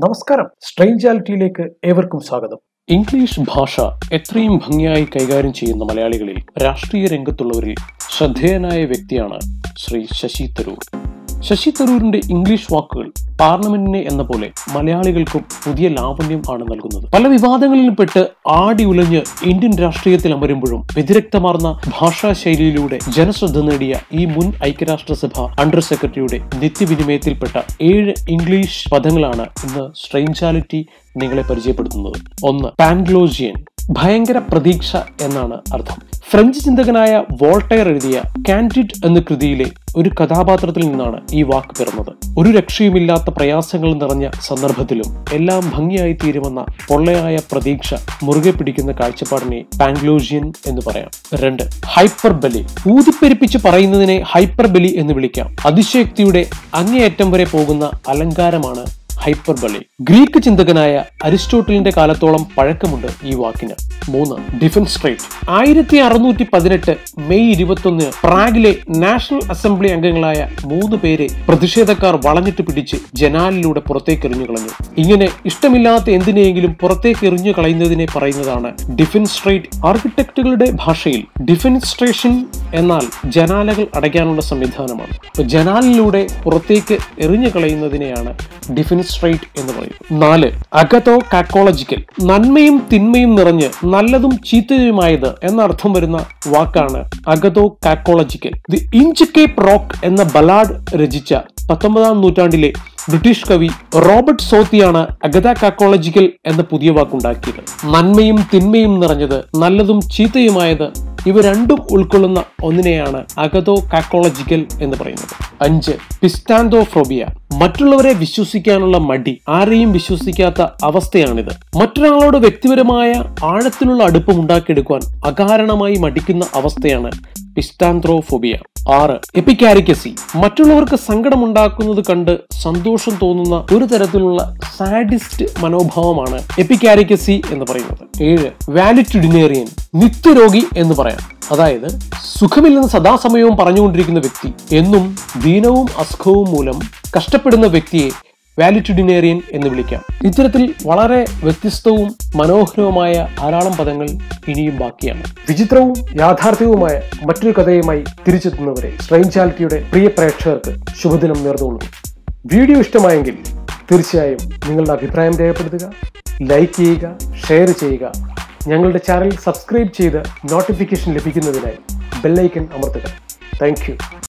നമസ്കാരം സ്ട്രെയിൻജാലിറ്റിയിലേക്ക് ഏവർക്കും സ്വാഗതം ഇംഗ്ലീഷ് ഭാഷ എത്രയും ഭംഗിയായി കൈകാര്യം ചെയ്യുന്ന മലയാളികളിൽ രാഷ്ട്രീയ രംഗത്തുള്ളവരിൽ ശ്രദ്ധേയനായ വ്യക്തിയാണ് ശ്രീ ശശി തരൂർ ശശി തരൂരിന്റെ ഇംഗ്ലീഷ് വാക്കുകൾ പാർലമെന്റിനെ എന്ന പോലെ മലയാളികൾക്കും പുതിയ ലാവണ്യം ആണ് നൽകുന്നത് പല വിവാദങ്ങളിലും പെട്ട് ആടി ഉലഞ്ഞ് ഇന്ത്യൻ രാഷ്ട്രീയത്തിൽ അമരുമ്പോഴും വ്യതിരക്തമാർന്ന ഭാഷാ ശൈലിയിലൂടെ ജനശ്രദ്ധ നേടിയ ഈ മുൻ ഐക്യരാഷ്ട്രസഭ അണ്ടർ സെക്രട്ടറിയുടെ നിത്യവിനിമയത്തിൽപ്പെട്ട ഏഴ് ഇംഗ്ലീഷ് പദങ്ങളാണ് ഇന്ന് സ്ട്രെയിൻജാലിറ്റി നിങ്ങളെ പരിചയപ്പെടുത്തുന്നത് ഒന്ന് പാൻഗ്ലോജിയൻ ഭയങ്കര പ്രതീക്ഷ എന്നാണ് അർത്ഥം ഫ്രഞ്ച് ചിന്തകനായ വോൾട്ടയർ എഴുതിയ കാൻഡിഡ് എന്ന കൃതിയിലെ ഒരു കഥാപാത്രത്തിൽ നിന്നാണ് ഈ വാക്ക് പിറന്നത് ഒരു രക്ഷയുമില്ലാത്ത പ്രയാസങ്ങൾ നിറഞ്ഞ സന്ദർഭത്തിലും എല്ലാം ഭംഗിയായി തീരുമെന്ന പൊള്ളയായ പ്രതീക്ഷ മുറുകെ പിടിക്കുന്ന കാഴ്ചപ്പാടിനെ പാങ്ക്ലോജിയൻ എന്ന് പറയാം രണ്ട് ഹൈപ്പർബലി ഊതിപ്പെരിപ്പിച്ച് പറയുന്നതിനെ ഹൈപ്പർബലി എന്ന് വിളിക്കാം അതിശയോക്തിയുടെ അങ്ങേയറ്റം വരെ പോകുന്ന അലങ്കാരമാണ് ഹൈപ്പർബലി ഗ്രീക്ക് ചിന്തകനായ അരിസ്റ്റോട്ടലിന്റെ കാലത്തോളം പഴക്കമുണ്ട് ഈ വാക്കിന് മൂന്ന് ഡിഫൻസ്ട്രേറ്റ് ആയിരത്തി അറുന്നൂറ്റി പതിനെട്ട് മെയ് ഇരുപത്തൊന്നിന് പ്രാഗിലെ നാഷണൽ അസംബ്ലി അംഗങ്ങളായ മൂന്ന് പേരെ പ്രതിഷേധക്കാർ വളഞ്ഞിട്ട് പിടിച്ച് ജനാലിലൂടെ പുറത്തേക്ക് എറിഞ്ഞു കളഞ്ഞു ഇങ്ങനെ ഇഷ്ടമില്ലാത്ത എന്തിനെയെങ്കിലും പുറത്തേക്ക് എറിഞ്ഞു കളയുന്നതിനെ പറയുന്നതാണ് ഡിഫൻസ്ട്രേറ്റ് ആർക്കിടെക്റ്റുകളുടെ ഭാഷയിൽ ഡിഫൻസ്ട്രേഷൻ എന്നാൽ ജനാലകൾ അടയ്ക്കാനുള്ള സംവിധാനമാണ് അപ്പൊ ജനാലിലൂടെ പുറത്തേക്ക് എറിഞ്ഞു കളയുന്നതിനെയാണ് ഡിഫൻസ്ട്രേറ്റ് എന്ന് പറയുന്നത് നാല് അഗതോ കാക്കോളജിക്കൽ നന്മയും തിന്മയും നിറഞ്ഞ് നല്ലതും ചീത്തയുമായത് എന്നർത്ഥം വരുന്ന വാക്കാണ് agathokakological the Inchcape Rock എന്ന ബലാഡ് രചിച്ച പത്തൊമ്പതാം നൂറ്റാണ്ടിലെ ബ്രിട്ടീഷ് കവി റോബർട്ട് സോത്തിയാണ് അഗത കാക്കോളജിക്കൽ എന്ന പുതിയ വാക്കുണ്ടാക്കിയത് നന്മയും തിന്മയും നിറഞ്ഞത് നല്ലതും ചീത്തയുമായത് ഇവ രണ്ടും ഉൾക്കൊള്ളുന്ന ഒന്നിനെയാണ് അഗതോ കാക്കോളജിക്കൽ എന്ന് പറയുന്നത് അഞ്ച് പിസ്റ്റാന്തോഫ്രോബിയ മറ്റുള്ളവരെ വിശ്വസിക്കാനുള്ള മടി ആരെയും വിശ്വസിക്കാത്ത അവസ്ഥയാണിത് മറ്റൊരാളോട് വ്യക്തിപരമായ ആഴത്തിലുള്ള അടുപ്പം ഉണ്ടാക്കിയെടുക്കുവാൻ അകാരണമായി മടിക്കുന്ന അവസ്ഥയാണ് പിസ്റ്റാന്ത്രോഫോബിയ ആറ് എപ്പിക്കാരിക്കസി മറ്റുള്ളവർക്ക് സങ്കടമുണ്ടാക്കുന്നത് കണ്ട് സന്തോഷം തോന്നുന്ന ഒരു തരത്തിലുള്ള സാഡിസ്റ്റ് മനോഭാവമാണ് എപ്പിക്കാരിക്കസി എന്ന് പറയുന്നത് ഏഴ് വാലിറ്റുഡിനേറിയൻ നിത്യരോഗി എന്ന് പറയാം അതായത് സുഖമില്ലെന്ന് സദാസമയവും പറഞ്ഞുകൊണ്ടിരിക്കുന്ന വ്യക്തി എന്നും ദീനവും അസുഖവും മൂലം കഷ്ടപ്പെടുന്ന വ്യക്തിയെ വാലിറ്റുഡിനേറിയൻ എന്ന് വിളിക്കാം ഇത്തരത്തിൽ വളരെ വ്യത്യസ്തവും മനോഹരവുമായ ധാരാളം പദങ്ങൾ ഇനിയും ബാക്കിയാണ് വിചിത്രവും യാഥാർത്ഥ്യവുമായ മറ്റൊരു കഥയുമായി തിരിച്ചെത്തുന്നവരെ സ്ട്രെയിൻജാലിറ്റിയുടെ പ്രിയ പ്രേക്ഷകർക്ക് ശുഭദിനം നേർന്നുകൊള്ളുന്നു വീഡിയോ ഇഷ്ടമായെങ്കിൽ തീർച്ചയായും നിങ്ങളുടെ അഭിപ്രായം രേഖപ്പെടുത്തുക ലൈക്ക് ചെയ്യുക ഷെയർ ചെയ്യുക ഞങ്ങളുടെ ചാനൽ സബ്സ്ക്രൈബ് ചെയ്ത് നോട്ടിഫിക്കേഷൻ ലഭിക്കുന്നതിനായി ബെല്ലൈക്കൺ അമർത്തുക താങ്ക്